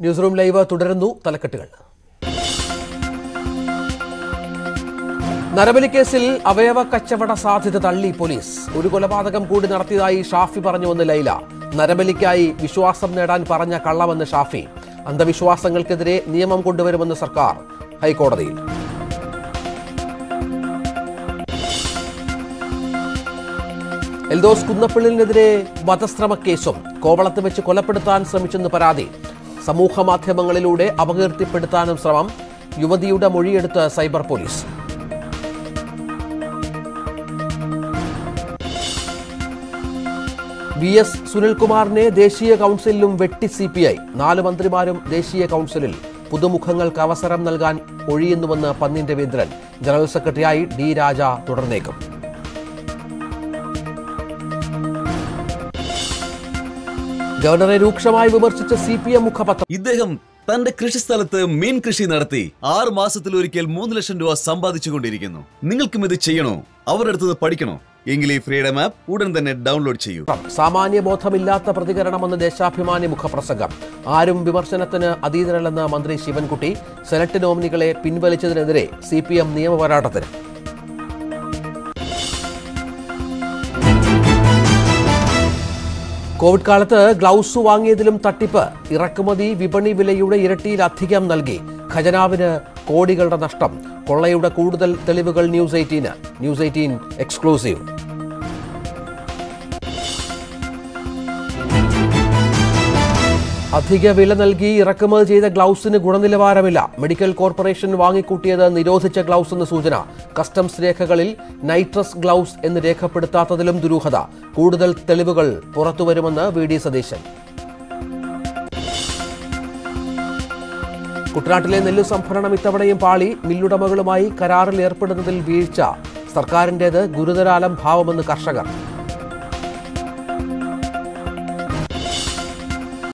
news room live തുടരുന്നു തലക്കെട്ടുകൾ നരബലി കേസിൽ അവയവ കച്ചവട സാധ്യത തള്ളി പോലീസ് ഒരു കൊലപാതകം കൂടി നടത്തിയതായി ഷാഫി പറഞ്ഞുവെന്ന് ലൈല നരബലിക്കായി വിശ്വാസം നേടാൻ പറഞ്ഞ കള്ളമെന്ന് ഷാഫി അന്ധവിശ്വാസങ്ങൾക്കെതിരെ നിയമം കൊണ്ടുവരുമെന്ന് സർക്കാർ ഹൈക്കോടതിയിൽ എൽദോസ് കുന്നപ്പിള്ളിനെതിരെ വധശ്രമ കേസും കോവളത്ത് വെച്ച് കൊലപ്പെടുത്താൻ ശ്രമിച്ചെന്ന് പരാതി സമൂഹ മാധ്യമങ്ങളിലൂടെ അപകീർത്തിപ്പെടുത്താനും ശ്രമം യുവതിയുടെ മൊഴിയെടുത്ത് സൈബർ പോലീസ് വി എസ് സുനിൽകുമാറിനെ ദേശീയ കൗൺസിലിലും വെട്ടി സി പി ഐ നാല് മന്ത്രിമാരും ദേശീയ കൗൺസിലിൽ പുതുമുഖങ്ങൾക്ക് അവസരം നൽകാൻ ഒഴിയുന്നുവെന്ന് പന്നിൻ രവീന്ദ്രൻ ജനറൽ സെക്രട്ടറിയായി ഡി രാജ തുടർന്നേക്കും ഗവർണറെ രൂക്ഷമായി വിമർശിച്ച സി പി എം മുഖപത്രം ഇദ്ദേഹം തന്റെ കൃഷിസ്ഥലത്ത് മീൻ കൃഷി നടത്തി ആറ് മാസത്തിലൊരിക്കൽ മൂന്ന് ലക്ഷം രൂപ സമ്പാദിച്ചുകൊണ്ടിരിക്കുന്നു നിങ്ങൾക്കും ഇത് ചെയ്യണോ അവരുടെ അടുത്ത് പഠിക്കണോ എങ്കിൽ ഈ ഫ്രീഡം ആപ്പ് ഉടൻ തന്നെ ഡൗൺലോഡ് ചെയ്യൂ സാമാന്യ ബോധമില്ലാത്ത പ്രതികരണമെന്ന് ദേശാഭിമാനി മുഖപ്രസംഗം ആരും വിമർശനത്തിന് അതീതരല്ലെന്ന് മന്ത്രി ശിവൻകുട്ടി സെനറ്റ് നോമിനികളെ പിൻവലിച്ചതിനെതിരെ സി പി എം നിയമപോരാട്ടത്തിന് കോവിഡ് കാലത്ത് ഗ്ലൗസ് വാങ്ങിയതിലും തട്ടിപ്പ് ഇറക്കുമതി വിപണി വിലയുടെ ഇരട്ടിയിലധികം നൽകി ഖജനാവിന് കോടികളുടെ നഷ്ടം കൊള്ളയുടെ കൂടുതൽ തെളിവുകൾ news eighteen news eighteen exclusive അധിക വില നൽകി ഇറക്കുമതി ചെയ്ത ഗ്ലൗസിന് ഗുണനിലവാരമില്ല മെഡിക്കൽ കോർപ്പറേഷൻ വാങ്ങിക്കൂട്ടിയത് നിരോധിച്ച ഗ്ലൗസ് എന്ന് സൂചന കസ്റ്റംസ് രേഖകളിൽ നൈട്രസ് ഗ്ലൗസ് എന്ന് രേഖപ്പെടുത്താത്തതിലും ദുരൂഹത കൂടുതൽ തെളിവുകൾ പുറത്തുവരുമെന്ന് വി ഡി സതീശൻ കുട്ടനാട്ടിലെ നെല്ലു സംഭരണം ഇത്തവണയും പാളി മില്ലുടമകളുമായി കരാറിൽ ഏർപ്പെടുന്നതിൽ വീഴ്ച സർക്കാരിന്റേത് ഗുരുതരാലം ഭാവമെന്ന് കർഷകർ